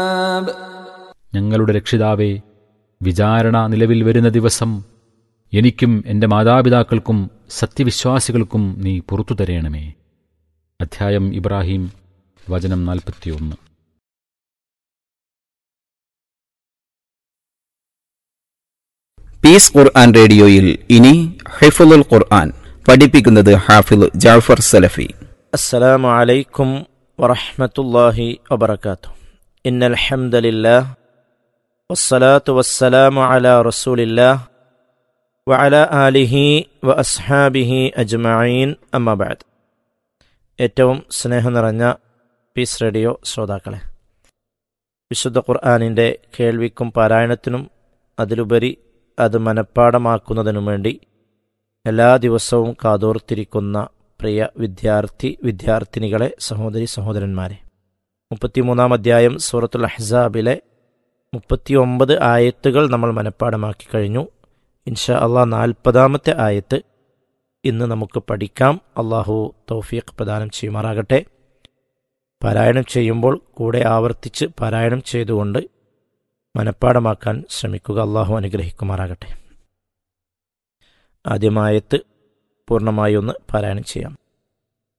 ഞങ്ങളുടെ രക്ഷിതാവേ വിചാരണ നിലവിൽ വരുന്ന ദിവസം എനിക്കും എൻ്റെ മാതാപിതാക്കൾക്കും സത്യവിശ്വാസികൾക്കും നീ പുറത്തു തരേണമേ അധ്യായം ഇബ്രാഹിം വചനം നാൽപ്പത്തിയൊന്ന് പീസ് ഖുർആൻ റേഡിയോയിൽ ഇനി ഹിഫുൽ ഖുർആൻ പഠിപ്പിക്കുന്നത് ഹാഫിൽ ജാഫർ സലഫി السلام عليكم ورحمة الله وبركاته إن الحمد لله والصلاة والسلام على رسول الله وعلى آله وأصحابه أجمعين أما بعد ഏറ്റവും സ്നേഹം നിറഞ്ഞ പീസ് റേഡിയോ ശ്രോതാക്കളെ വിശുദ്ധ ഖുർആാനിൻ്റെ കേൾവിക്കും പാരായണത്തിനും അതിലുപരി അത് മനഃപ്പാടമാക്കുന്നതിനും വേണ്ടി എല്ലാ ദിവസവും കാതോർത്തിരിക്കുന്ന പ്രിയ വിദ്യാർത്ഥി വിദ്യാർത്ഥിനികളെ സഹോദരി സഹോദരന്മാരെ മുപ്പത്തിമൂന്നാം അധ്യായം സൂറത്തുൽ അഹ്സാബിലെ മുപ്പത്തിയൊമ്പത് ആയത്തുകൾ നമ്മൾ മനഃപ്പാടമാക്കി കഴിഞ്ഞു ഇൻഷാ അള്ളാഹ് നാൽപ്പതാമത്തെ ആയത്ത് ഇന്ന് നമുക്ക് പഠിക്കാം അള്ളാഹു തൗഫീഖ് പ്രദാനം ചെയ്യുമാറാകട്ടെ പാരായണം ചെയ്യുമ്പോൾ കൂടെ ആവർത്തിച്ച് പാരായണം ചെയ്തുകൊണ്ട് മനഃപ്പാടമാക്കാൻ ശ്രമിക്കുക അള്ളാഹു അനുഗ്രഹിക്കുമാറാകട്ടെ ആദ്യമായത്ത് പൂർണ്ണമായി ഒന്ന് പാരായണം ചെയ്യാം